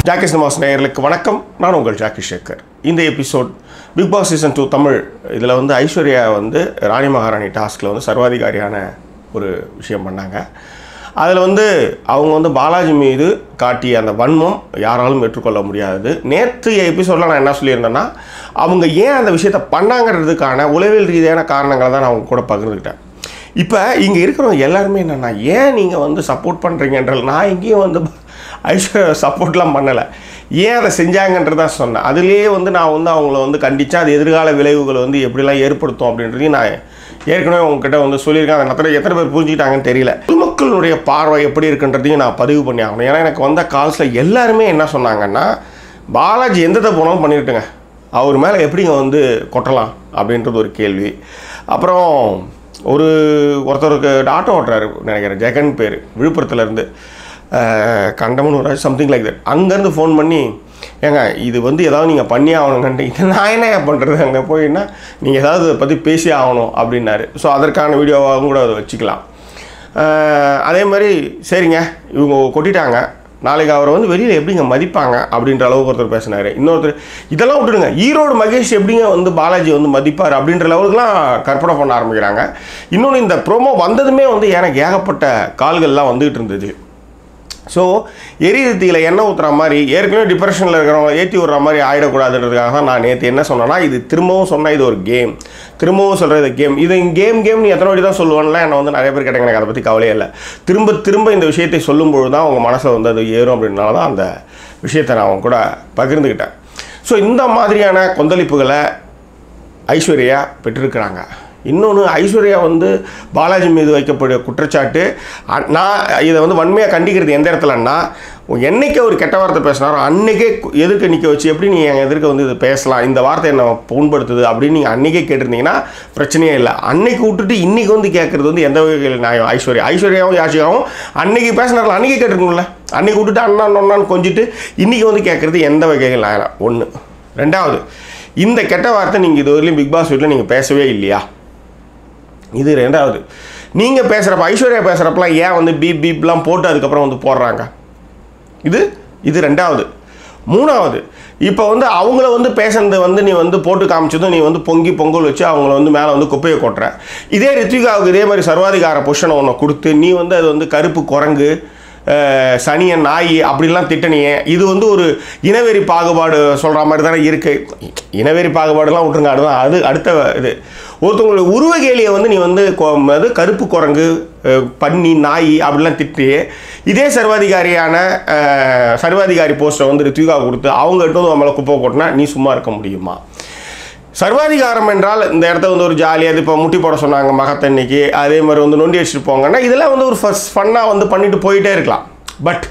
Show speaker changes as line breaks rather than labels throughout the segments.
Jackie cinemas நேயர்களுக்கு வணக்கம் நான் உங்கள் ஜாக்கி சேகர் இந்த episode big boss season two Tamil இதில் வந்து ஐஸ்வர்யா வந்து ராணி மகாராணி டாஸ்கில் வந்து சர்வாதிகாரியான ஒரு விஷயம் பண்ணாங்க அதில் வந்து அவங்க வந்து பாலாஜி மீது காட்டிய அந்த வன்மம் யாராலும் ஏற்றுக்கொள்ள முடியாதது நேற்று எபிசோடில் நான் என்ன சொல்லியிருந்தேன்னா அவங்க ஏன் அந்த விஷயத்தை பண்ணாங்கிறதுக்கான உளவியல் ரீதியான காரணங்களை தான் நான் அவங்க கூட பகிர்ந்துக்கிட்டேன் இப்போ இங்கே இருக்கிறவங்க எல்லாருமே என்னென்னா ஏன் நீங்கள் வந்து சப்போர்ட் பண்ணுறீங்கன்றது நான் எங்கேயும் வந்து ஐஸ்வர்யா சப்போர்ட்லாம் பண்ணலை ஏன் அதை செஞ்சாங்கன்றதான் சொன்னேன் அதுலேயே வந்து நான் வந்து அவங்கள வந்து கண்டிச்சா அது எதிர்கால விளைவுகளை வந்து எப்படிலாம் ஏற்படுத்தும் அப்படின்றதையும் நான் ஏற்கனவே உங்ககிட்ட வந்து சொல்லியிருக்கேன் அதை எத்தனை எத்தனை பேர் புரிஞ்சுக்கிட்டாங்கன்னு தெரியல பொதுமக்களுடைய பார்வை எப்படி இருக்குன்றதையும் நான் பதிவு பண்ணி ஆகணும் ஏன்னா எனக்கு வந்த கால்ஸில் எல்லாருமே என்ன சொன்னாங்கன்னா பாலாஜி எந்த தப்பு போனாலும் பண்ணிட்டுங்க அவர் மேலே எப்படிங்க வந்து கொட்டலாம் அப்படின்றது ஒரு கேள்வி அப்புறம் ஒரு ஒருத்தருக்கு ஆட்டோ ஓட்டுறாரு நினைக்கிறேன் ஜெகன் பேர் விழுப்புரத்துலேருந்து கண்டமனூர் சம்திங் லைக் தட் அங்கேருந்து ஃபோன் பண்ணி ஏங்க இது வந்து ஏதாவது நீங்கள் பண்ணி ஆகணுங்கன்ட்டு இது நான் என்ன பண்ணுறது அங்கே போயின்னா நீங்கள் ஏதாவது அதை பற்றி பேசி ஆகணும் அப்படின்னாரு ஸோ அதற்கான வீடியோவாகவும் கூட அதை வச்சுக்கலாம் அஹ், அதே மாதிரி சரிங்க இவங்க கொட்டிட்டாங்க நாளைக்கு அவரை வந்து வெளியில் எப்படிங்க மதிப்பாங்க அப்படின்ற அளவுக்கு ஒருத்தர் பேசினார் இன்னொருத்தர் இதெல்லாம் விட்டுடுங்க ஈரோடு மகேஷ் எப்படிங்க வந்து பாலாஜி வந்து மதிப்பார் அப்படின்ற லெவலுக்குலாம் கற்பனை பண்ண ஆரம்பிக்கிறாங்க இன்னொன்று இந்த ப்ரோமோ வந்ததுமே வந்து எனக்கு ஏகப்பட்ட கால்கள்லாம் வந்துகிட்டு இருந்தது ஸோ எரிதீயில் எண்ணெய் ஊற்றுற மாதிரி ஏற்கனவே டிப்ரெஷனில் இருக்கிறவங்க ஏற்றி விட்ற மாதிரி ஆகிடக்கூடாதுன்றதுக்காக தான் நான் நேற்று என்ன சொன்னேன்னா இது திரும்பவும் சொன்னால் இது ஒரு கேம் திரும்பவும் சொல்கிறது கேம் இது கேம் கேம் நீ எத்தனை வாட்டி தான் சொல்லுவான்ல என்னை வந்து நிறைய பேர் கேட்டாங்க எனக்கு அதை பற்றி கவலையே இல்லை திரும்ப திரும்ப இந்த விஷயத்தை சொல்லும்பொழுது தான் அவங்க மனசில் வந்து அது ஏறும் அப்படின்னால தான் அந்த விஷயத்தை நான் அவங்க கூட பகிர்ந்துக்கிட்டேன் ஸோ இந்த மாதிரியான கொந்தளிப்புகளை ஐஸ்வர்யா பெற்றிருக்கிறாங்க இன்னொன்று ஐஸ்வர்யா வந்து பாலாஜி மீது வைக்கக்கூடிய குற்றச்சாட்டு அ- நான் இதை வந்து வன்மையாக கண்டிக்கிறது எந்த இடத்துலன்னா என்னைக்கு அவர் கெட்ட வார்த்தை பேசினாரோ அன்னைக்கே கு- எதிர்க்க நிற்க வச்சு எப்படி நீங்கள் என் எதிர்க்க வந்து இது பேசலாம் இந்த வார்த்தை என்ன புண்படுத்துது அப்படின்னு நீங்கள் அன்னைக்கே கேட்டிருந்தீங்கன்னா பிரச்சனையே இல்லை அன்னைக்கு விட்டுட்டு இன்னைக்கு வந்து கேட்குறது வந்து எந்த வகையில் நியாயம் ஐஸ்வர்யா ஐஸ்வர்யாவும் யாஷிகாவும் அன்னைக்கு பேசினார்கள் அன்னைக்கே கேட்டிருக்கணும்ல அன்னைக்கு விட்டுட்டு அண்ணா நொன்னான்னு கொஞ்சிட்டு இன்னைக்கு வந்து கேட்குறது எந்த வகையில் நியாயம் ஒன்று ரெண்டாவது இந்த கெட்ட வார்த்தை நீங்கள் இது வரையிலும் பிக் பாஸ் வீட்டில் நீங்கள் பேசவே இல்லையா இது ரெண்டாவது நீங்கள் பேசுகிறப்ப ஐஸ்வர்யா பேசுகிறப்பலாம் ஏன் வந்து பீப் பீப்லாம் போட்டு அதுக்கப்புறம் வந்து போடுறாங்க இது இது ரெண்டாவது மூணாவது இப்போ வந்து அவங்கள வந்து பேசுனது வந்து நீ வந்து போட்டு காமிச்சதும் நீ வந்து பொங்கி பொங்கல் வச்சு அவங்கள வந்து மேலே வந்து குப்பையை கொட்டுற இதே ரித்விகாவுக்கு இதே மாதிரி சர்வாதிகார பொஷனை ஒன்று கொடுத்து நீ வந்து அது வந்து கருப்பு குரங்கு அஹ், சனியன் நாய் அப்படிலாம் திட்டனியே இது வந்து ஒரு இனவெறி பாகுபாடு சொல்கிற மாதிரி தானே இருக்குது இனவெறி பாகுபாடுலாம் விட்டுருங்க அதுதான் அது அடுத்த இது ஒருத்தவங்களுடைய உருவகேலியை வந்து நீ வந்து கொ- அது கருப்பு குரங்கு அஹ், பன்னி நாய் அப்படிலாம் திட்டி இதே சர்வாதிகாரியான அஹ், சர்வாதிகாரி போஸ்ட்டை வந்து ரித்விகா கொடுத்து அவங்ககிட்ட வந்து நம்மளை குப்பை கொட்டினா நீ சும்மா இருக்க முடியுமா சர்வாதிகாரம் என்றால் இந்த இடத்த வந்து ஒரு ஜாலியாக இப்போ முட்டி போட சொன்னாங்க மகத்தன்னைக்கு அதே மாதிரி வந்து நொண்டி அடிச்சுட்டு போங்கன்னா இதெல்லாம் வந்து ஒரு ஃபஸ்ட் ஃபன்னாக வந்து பண்ணிட்டு போயிட்டே இருக்கலாம் பட்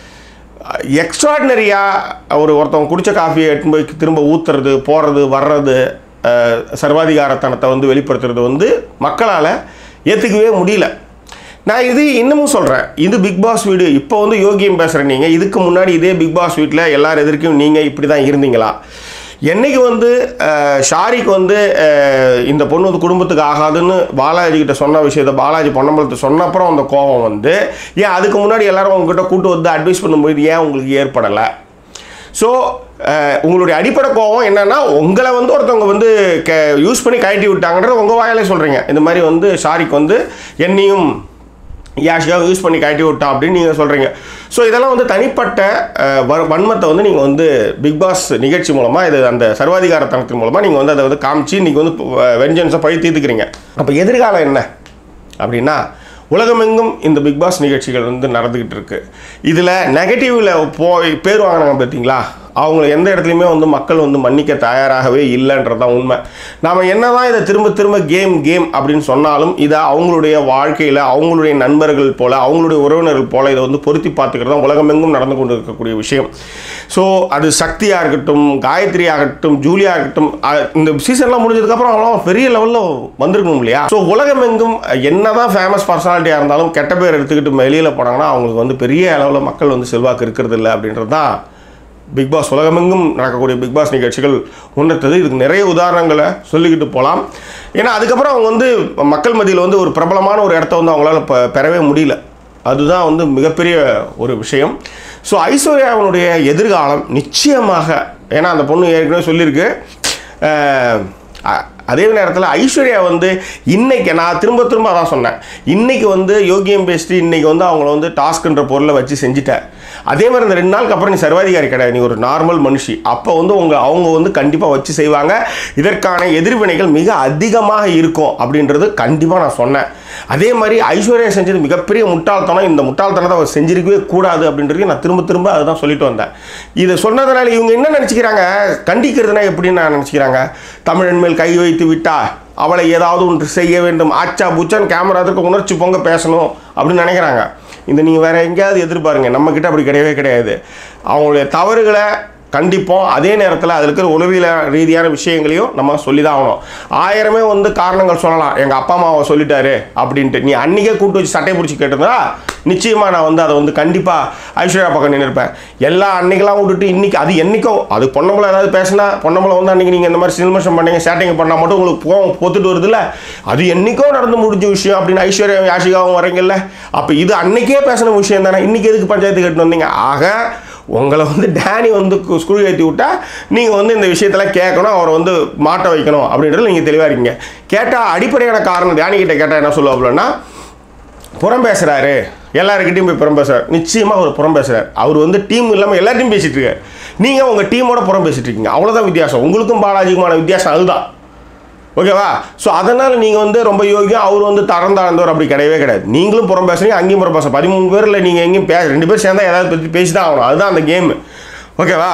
எக்ஸ்ட்ராடினரியாக ஒரு ஒருத்தவங்க குடிச்ச காஃபியை எடுத்துன்னு போய் திரும்ப ஊற்றுறது போகிறது வர்றது அஹ், சர்வாதிகாரத்தனத்தை வந்து வெளிப்படுத்துறது வந்து மக்களால் ஏற்றுக்கவே முடியல நான் இது இன்னமும் சொல்கிறேன் இது பிக் பாஸ் வீடு இப்போ வந்து யோகியம் பேசுகிற நீங்கள் இதுக்கு முன்னாடி இதே பிக் பாஸ் வீட்டில் எல்லார் எதிர்க்கும் நீங்கள் இப்படி தான் இருந்தீங்களா என்னைக்கு வந்து அஹ், ஷாரிக் வந்து அஹ், இந்த பொண்ணு வந்து குடும்பத்துக்கு ஆகாதுன்னு பாலாஜி கிட்ட சொன்ன விஷயத்த பாலாஜி பொன்னம்பலத்தை சொன்ன அப்புறம் அந்த கோபம் வந்து ஏன் அதுக்கு முன்னாடி எல்லாரும் உங்ககிட்ட கூட்டு வந்து அட்வைஸ் பண்ணும்போது ஏன் உங்களுக்கு ஏற்படலை ஸோ உங்களுடைய அடிப்படை கோபம் என்னன்னா உங்களை வந்து ஒருத்தவங்க வந்து க யூஸ் பண்ணி கழட்டி விட்டாங்கன்றது உங்கள் வாயாலே சொல்கிறீங்க இந்த மாதிரி வந்து ஷாரிக் வந்து என்னையும் யாஷிக்காக யூஸ் பண்ணி கழட்டி விட்டான் அப்படின்னு நீங்கள் சொல்கிறீங்க ஸோ இதெல்லாம் வந்து தனிப்பட்ட அஹ், வ- வன்மத்தை வந்து நீங்கள் வந்து பிக் பாஸ் நிகழ்ச்சி மூலமாக இது அந்த சர்வாதிகாரத்தனத்தின் மூலமாக நீங்கள் வந்து அதை வந்து காமிச்சு இன்றைக்கி வந்து வெஞ்சன்ஸை பழி தீர்த்துக்கிறீங்க அப்போ எதிர்காலம் என்ன அப்படின்னா உலகமெங்கும் இந்த பிக் பாஸ் நிகழ்ச்சிகள் வந்து நடந்துக்கிட்டு இருக்கு இதில் நெகட்டிவில் போய் பேர் வாங்கினாங்க பார்த்தீங்களா அவங்கள எந்த இடத்துலையுமே வந்து மக்கள் வந்து மன்னிக்க தயாராகவே இல்லைன்றது தான் உண்மை நாம் என்னதான் இதை திரும்ப திரும்ப கேம் கேம் அப்படின்னு சொன்னாலும் இதை அவங்களுடைய வாழ்க்கையில் அவங்களுடைய நண்பர்கள் போல அவங்களுடைய உறவினர்கள் போல இதை வந்து பொருத்தி பார்த்துக்கிறது தான் உலகமெங்கும் நடந்து கொண்டு இருக்கக்கூடிய விஷயம் ஸோ அது சக்தியாக இருக்கட்டும் காயத்ரி ஆகட்டும் ஜூலியா இருக்கட்டும் அ- இந்த சீசன்லாம் முடிஞ்சதுக்கப்புறம் அவங்களாம் பெரிய லெவலில் வந்திருக்கணும் இல்லையா ஸோ உலகமெங்கும் என்னதான் ஃபேமஸ் பர்சனாலிட்டியாக இருந்தாலும் கெட்ட பேர் எடுத்துக்கிட்டு வெளியில் போனாங்கன்னா அவங்களுக்கு வந்து பெரிய அளவில் மக்கள் வந்து செல்வாக்கு இருக்கிறது இல்லை அப்படின்றது தான் பிக் பாஸ் உலகமெங்கும் நடக்கக்கூடிய பிக் பாஸ் நிகழ்ச்சிகள் உணர்த்தது இதுக்கு நிறைய உதாரணங்களை சொல்லிக்கிட்டு போகலாம் ஏன்னா அதுக்கப்புறம் அவங்க வந்து மக்கள் மத்தியில் வந்து ஒரு பிரபலமான ஒரு இடத்த வந்து அவங்களால பெ- பெறவே முடியல அதுதான் வந்து மிகப்பெரிய ஒரு விஷயம் ஸோ ஐஸ்வர்யாவினுடைய எதிர்காலம் நிச்சயமாக ஏன்னா அந்த பொண்ணு ஏற்கனவே சொல்லியிருக்கு அஹ், அ- அதே நேரத்தில் ஐஸ்வர்யா வந்து இன்னைக்கு நான் திரும்ப திரும்ப அதான் சொன்னேன் இன்னைக்கு வந்து யோகியம் பேசிட்டு இன்னைக்கு வந்து அவங்கள வந்து டாஸ்க்ன்ற பொருளை வச்சு செஞ்சுட்டேன் அதே மாதிரி இந்த ரெண்டு நாளுக்கு அப்புறம் நீ சர்வாதிகாரி கிடையாது நீ ஒரு நார்மல் மனுஷி அப்போ வந்து உங்க அவங்க வந்து கண்டிப்பாக வச்சு செய்வாங்க இதற்கான எதிர்வினைகள் மிக அதிகமாக இருக்கும் அப்படின்றது கண்டிப்பாக நான் சொன்னேன் அதே மாதிரி ஐஸ்வர்யா செஞ்சது மிகப்பெரிய முட்டாள்தனம் இந்த முட்டாள்தனத்தை அவர் செஞ்சிருக்கவே கூடாது அப்படின்றதையும் நான் திரும்ப திரும்ப அதுதான் சொல்லிட்டு வந்தேன் இதை சொன்னதுனால இவங்க என்ன நினச்சிக்கிறாங்க கண்டிக்கிறதுனா எப்படின்னு நான் நினச்சிக்கிறாங்க தமிழன் மேல் கை வைத்து விட்டா அவளை ஏதாவது ஒன்று செய்ய வேண்டும் ஆச்சா பூச்சான்னு கேமராத்துக்கு உணர்ச்சி பொங்க பேசணும் அப்படின்னு நினைக்கிறாங்க இந்த நீங்கள் வேற எங்கேயாவது எதிர்பாருங்க நம்மக்கிட்ட அப்படி கிடையவே கிடையாது அவங்களுடைய தவறுகளை கண்டிப்போம் அதே நேரத்தில் அதில் இருக்கிற உளவியல ரீதியான விஷயங்களையும் நம்ம சொல்லி தான் ஆகணும் ஆயிரமே வந்து காரணங்கள் சொல்லலாம் எங்கள் அப்பா அம்மாவை சொல்லிட்டாரு அப்படின்ட்டு நீ அன்றைக்கே கூட்டு வச்சு சட்டை பிடிச்சி கேட்டிருந்தா நிச்சயமாக நான் வந்து அதை வந்து கண்டிப்பாக ஐஸ்வர்யா பக்கம் நின்று இருப்பேன் எல்லா அன்னைக்கெல்லாம் விட்டுட்டு இன்னைக்கு அது என்னைக்கோ அது பொன்னம்பளை ஏதாவது பேசினா பொன்னம்பளை வந்து அன்றைக்கி நீங்கள் இந்த மாதிரி சினிமேஷன் பண்ணீங்க சேட்டிங் பண்ணால் மட்டும் உங்களுக்கு கோவம் பொத்துட்டு வருதுல்ல அது என்னைக்கோ நடந்து முடிஞ்ச விஷயம் அப்படின்னு ஐஸ்வர்யா யாஷிகாவும் வரீங்கல்ல அப்போ இது அன்னைக்கே பேசின விஷயம் தானே இன்னைக்கு எதுக்கு பஞ்சாயத்து கட்டு வந்தீங்க ஆக உங்களை வந்து டேனி வந்து கு- ஸ்கூல் ஏற்றி விட்டா நீங்கள் வந்து இந்த விஷயத்தெல்லாம் கேட்கணும் அவரை வந்து மாட்ட வைக்கணும் அப்படின்றது நீங்கள் தெளிவாக இருக்கீங்க கேட்டால் அடிப்படையான காரணம் டேனி கிட்ட கேட்டால் என்ன சொல்லுவாப்புலன்னா புறம் பேசுகிறாரு எல்லாருக்கிட்டையும் போய் புறம் பேசுறாரு நிச்சயமாக அவர் புறம் பேசுகிறார் அவர் வந்து டீம் இல்லாமல் எல்லாத்தையும் பேசிட்டு இருக்காரு நீங்கள் உங்கள் டீமோட புறம் பேசிட்டு இருக்கீங்க அவ்வளோதான் வித்தியாசம் உங்களுக்கும் பாலாஜிக்குமான வித்தியாசம் அதுதான் ஓகேவா ஸோ அதனால் நீங்கள் வந்து ரொம்ப யோகியம் அவர் வந்து தரம் தாழ்ந்தவர் அப்படி கிடையவே கிடையாது நீங்களும் புறம் பேசுறீங்க அங்கேயும் புறம் பேச பதிமூணு பேரில் நீங்கள் எங்கேயும் பேச ரெண்டு பேர் சேர்ந்தா ஏதாவது பற்றி பேசி தான் ஆகணும் அதுதான் அந்த கேம் ஓகேவா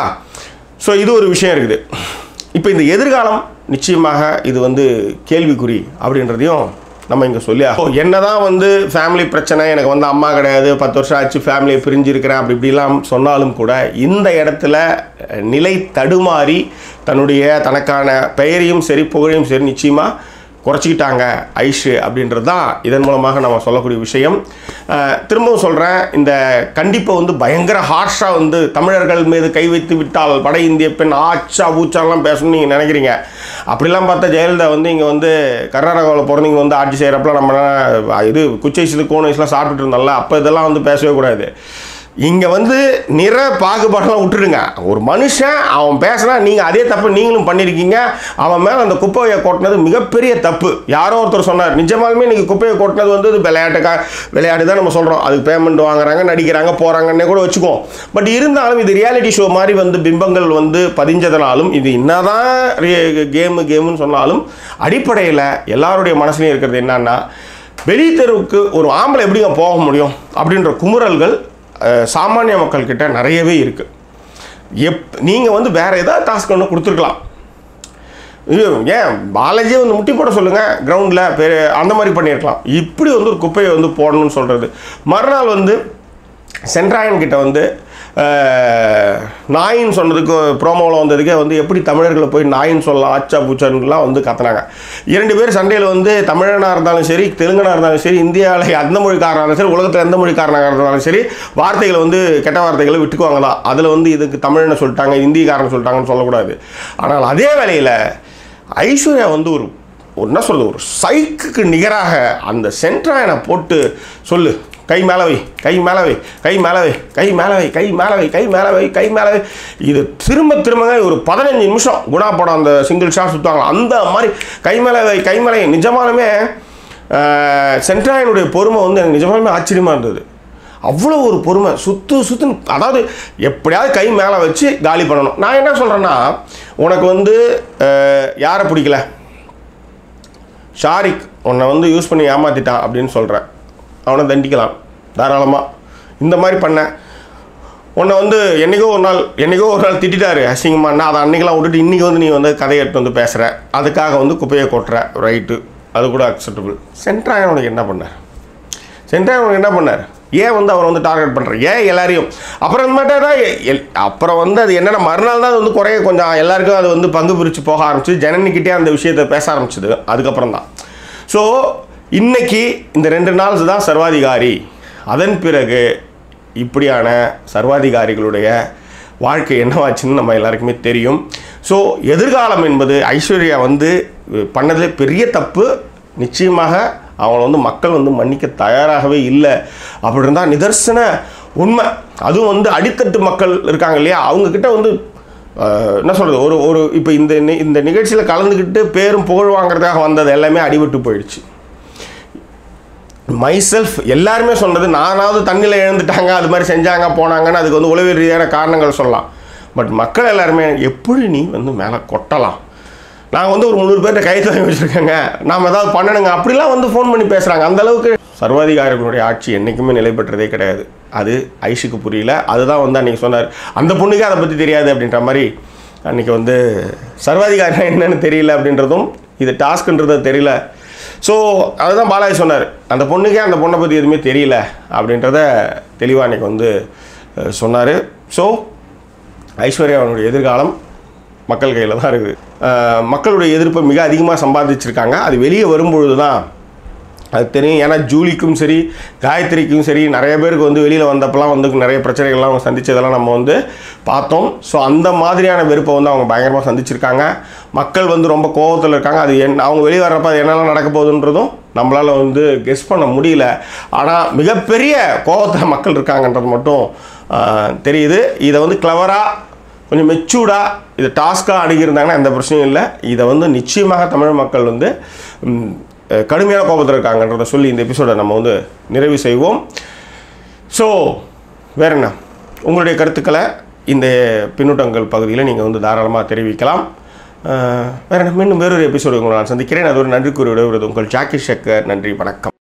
ஸோ இது ஒரு விஷயம் இருக்குது இப்போ இந்த எதிர்காலம் நிச்சயமாக இது வந்து கேள்விக்குறி அப்படின்றதையும் நம்ம இங்கே சொல்லி ஆகும். என்னதான் வந்து ஃபேமிலி பிரச்சனை எனக்கு வந்து அம்மா கிடையாது பத்து வருஷம் ஆச்சு ஃபேமிலியை பிரிஞ்சிருக்கிறேன் அப்படி இப்படிலாம் சொன்னாலும் கூட இந்த இடத்துல அஹ், நிலை தடுமாறி தன்னுடைய தனக்கான பெயரையும் சரி புகழையும் சரி நிச்சயமாக குறைச்சிக்கிட்டாங்க ஐஷு அப்படின்றது தான் இதன் மூலமாக நம்ம சொல்லக்கூடிய விஷயம் அஹ், திரும்பவும் சொல்கிறேன் இந்த கண்டிப்பை வந்து பயங்கர ஹார்ஷாக வந்து தமிழர்கள் மீது கை வைத்து விட்டால் வட இந்திய பெண் ஆச்சா பூச்சாலாம் பேசணும்னு நீங்கள் நினைக்கிறீங்க அப்படிலாம் பார்த்தா ஜெயலலிதா வந்து இங்கே வந்து கர்நாடகாவில் பிறந்து இங்கே வந்து ஆட்சி செய்கிறப்பலாம் நம்ம இது குச்சை சிலு கோன் வயசுலாம் சாப்பிட்டுட்டு இருந்தோம்ல அப்போ இதெல்லாம் வந்து பேசவே கூடாது இங்கே வந்து நிற பாகுபாடெல்லாம் விட்டுடுங்க ஒரு மனுஷன் அவன் பேசுனா நீங்கள் அதே தப்பு நீங்களும் பண்ணியிருக்கீங்க அவன் மேலே அந்த குப்பையை கொட்டினது மிகப்பெரிய தப்பு யாரோ ஒருத்தர் சொன்னார் நிஜமாலுமே நீங்கள் குப்பையை கொட்டினது வந்து இது விளையாட்டுக்கா விளையாட்டு தான் நம்ம சொல்கிறோம் அதுக்கு பேமெண்ட் வாங்குறாங்க நடிக்கிறாங்க போகிறாங்கன்னே கூட வச்சுக்குவோம் பட் இருந்தாலும் இது ரியாலிட்டி ஷோ மாதிரி வந்து பிம்பங்கள் வந்து பதிஞ்சதுனாலும் இது என்னதான் கேமு கேமுன்னு சொன்னாலும் அடிப்படையில் எல்லாருடைய மனசுலையும் இருக்கிறது என்னன்னா வெளித்தெருவுக்கு ஒரு ஆம்பளை எப்படிங்க போக முடியும் அப்படின்ற குமுறல்கள் அஹ், சாமானிய மக்கள்கிட்ட நிறையவே இருக்குது எப் நீங்கள் வந்து வேறு ஏதாவது டாஸ்க் ஒன்று கொடுத்துருக்கலாம் இது ஏன் பாலாஜியை வந்து முட்டி போட சொல்லுங்கள் கிரவுண்டில் பெரிய அந்த மாதிரி பண்ணியிருக்கலாம் இப்படி வந்து ஒரு குப்பையை வந்து போடணும்னு சொல்கிறது மறுநாள் வந்து சென்ட்ராயன் கிட்ட வந்து அஹ், நாயின்னு சொன்னதுக்கு ப்ரோமோவில் வந்ததுக்கே வந்து எப்படி தமிழர்களை போய் நாயின்னு சொல்லலாம் ஆச்சா பூச்சான்லாம் வந்து கத்துனாங்க இரண்டு பேர் சண்டையில் வந்து தமிழனாக இருந்தாலும் சரி தெலுங்கனாக இருந்தாலும் சரி இந்தியாவில் எந்த மொழிக்காரனாக இருந்தாலும் சரி உலகத்தில் எந்த மொழிக்காரனாக இருந்தாலும் சரி வார்த்தைகளை வந்து கெட்ட வார்த்தைகளை விட்டுக்குவாங்க தான் அதில் வந்து இதுக்கு தமிழனை சொல்லிட்டாங்க இந்திக்காரன் சொல்லிட்டாங்கன்னு சொல்லக்கூடாது ஆனால் அதே வேளையில் ஐஸ்வர்யா வந்து ஒரு ஒரு என்ன சொல்கிறது ஒரு சைக்குக்கு நிகராக அந்த சென்ட்ராயனை போட்டு சொல்லு கை மேலே வை கை மேலே வை கை மேலே வை கை மேலே வை கை மேலே வை கை மேலே வை கை மேலே வை இது திரும்ப திரும்பங்க ஒரு பதினஞ்சு நிமிஷம் குணா படம் அந்த சிங்கிள் ஷாட் சுற்றுவாங்க அந்த மாதிரி கை மேலே வை கை மேலே வை. நிஜமாலுமே ஆஹ், சென்ட்ராயனுடைய பொறுமை வந்து எனக்கு நிஜமாலுமே ஆச்சரியமாக இருந்தது அவ்வளோ ஒரு பொறுமை சுத்து சுத்து அதாவது எப்படியாவது கை மேலே வச்சு காலி பண்ணணும் நான் என்ன சொல்கிறேன்னா உனக்கு வந்து அஹ், யாரை பிடிக்கல ஷாரிக் உன்னை வந்து யூஸ் பண்ணி ஏமாத்திட்டான் அப்படின்னு சொல்கிறேன் அவனை தண்டிக்கலாம் தாராளமாக இந்த மாதிரி பண்ண உன்னை வந்து என்றைக்கோ ஒரு நாள் என்றைக்கோ ஒரு நாள் திட்டாரு அசிங்கமானா அதை அன்றைக்கெல்லாம் விட்டுட்டு இன்றைக்கி வந்து நீ வந்து கதையை எடுத்து வந்து பேசுகிற அதுக்காக வந்து குப்பையை கொட்டுற ரைட்டு அது கூட அக்செப்டபிள் சென்ட்ராயன் உனக்கு என்ன பண்ணார் சென்ட்ராயன் உனக்கு என்ன பண்ணார் ஏன் வந்து அவர் வந்து டார்கெட் பண்ணுறார் ஏன் எல்லாரையும் அப்புறம் தான் எல் அப்புறம் வந்து அது என்னென்ன மறுநாள் தான் அது வந்து குறைய கொஞ்சம் எல்லாருக்கும் அது வந்து பங்கு பிரித்து போக ஆரம்பிச்சு ஜனனிக்கிட்டே அந்த விஷயத்தை பேச ஆரம்பிச்சது அதுக்கப்புறம் தான் ஸோ இன்னைக்கு இந்த ரெண்டு நாள் தான் சர்வாதிகாரி அதன் பிறகு இப்படியான சர்வாதிகாரிகளுடைய வாழ்க்கை என்னவாச்சுன்னு நம்ம எல்லாருக்குமே தெரியும் ஸோ எதிர்காலம் என்பது ஐஸ்வர்யா வந்து பண்ணதில் பெரிய தப்பு நிச்சயமாக அவங்கள வந்து மக்கள் வந்து மன்னிக்க தயாராகவே இல்லை அப்படி இருந்தால் நிதர்சன உண்மை அதுவும் வந்து அடித்தட்டு மக்கள் இருக்காங்க இல்லையா அவங்கக்கிட்ட வந்து அஹ், என்ன சொல்கிறது ஒரு ஒரு இப்போ இந்த நி- இந்த நிகழ்ச்சியில் கலந்துக்கிட்டு பேரும் புகழ் வாங்குறதுக்காக வந்தது எல்லாமே அடிபட்டு போயிடுச்சு மைசெல்ஃப் எல்லாருமே சொன்னது நானாவது தண்ணியில் எழுந்துட்டாங்க அது மாதிரி செஞ்சாங்க போனாங்கன்னு அதுக்கு வந்து உளவியல் ரீதியான காரணங்கள் சொல்லலாம் பட் மக்கள் எல்லாருமே எப்படி நீ வந்து மேலே கொட்டலாம் நாங்கள் வந்து ஒரு முந்நூறு பேர்கிட்ட கைத்து வாங்கி வச்சுருக்கேங்க நாம் ஏதாவது பண்ணணுங்க அப்படிலாம் வந்து ஃபோன் பண்ணி பேசுகிறாங்க அந்த அளவுக்கு சர்வாதிகாரிகளுடைய ஆட்சி என்றைக்குமே நிலை பெற்றதே கிடையாது அது ஐஷுக்கு புரியல அதுதான் வந்து அன்றைக்கி சொன்னார் அந்த பொண்ணுக்கே அதை பற்றி தெரியாது அப்படின்ற மாதிரி அன்றைக்கி வந்து சர்வாதிகாரினா என்னன்னு தெரியல அப்படின்றதும் இது டாஸ்க்குன்றது தெரியல ஸோ அதுதான் பாலாஜி சொன்னார் அந்த பொண்ணுக்கே அந்த பொண்ணை பற்றி எதுவுமே தெரியல அப்படின்றத தெளிவாக அன்றைக்கி வந்து சொன்னார் ஸோ ஐஸ்வர்யாவுடைய எதிர்காலம் மக்கள் கையில் தான் இருக்குது அஹ் மக்களுடைய எதிர்ப்பை மிக அதிகமாக சம்பாதிச்சிருக்காங்க அது வெளியே வரும்பொழுது தான் அது தெரியும் ஏன்னா ஜூலிக்கும் சரி காயத்ரிக்கும் சரி நிறைய பேருக்கு வந்து வெளியில் வந்தப்பெல்லாம் வந்து நிறைய பிரச்சனைகள்லாம் அவங்க சந்திச்சதெல்லாம் நம்ம வந்து பார்த்தோம் ஸோ அந்த மாதிரியான வெறுப்பை வந்து அவங்க பயங்கரமாக சந்திச்சிருக்காங்க மக்கள் வந்து ரொம்ப கோபத்தில் இருக்காங்க அது என் அவங்க வெளியே வர்றப்ப அது என்னெல்லாம் நடக்க போகுதுன்றதும் நம்மளால் வந்து கெஸ் பண்ண முடியல ஆனால் மிகப்பெரிய கோபத்தில் மக்கள் இருக்காங்கன்றது மட்டும் ஆஹ், தெரியுது இதை வந்து கிளவராக கொஞ்சம் மெச்சூர்டாக இது டாஸ்க்காக அணுகியிருந்தாங்கன்னா எந்த பிரச்சனையும் இல்லை இதை வந்து நிச்சயமாக தமிழ் மக்கள் வந்து ம், அஹ், கடுமையான கோபத்தில் இருக்காங்கன்றத சொல்லி இந்த எபிசோடை நம்ம வந்து நிறைவு செய்வோம் ஸோ வேற என்ன உங்களுடைய கருத்துக்களை இந்த பின்னூட்டங்கள் பகுதியில் நீங்கள் வந்து தாராளமாக தெரிவிக்கலாம் அஹ், வேற என்ன மீண்டும் வேறொரு எபிசோடு உங்களை நான் சந்திக்கிறேன் அது ஒரு நன்றி கூறி விடுவது உங்கள் ஜாக்கி ஷக்கர் நன்றி வணக்கம்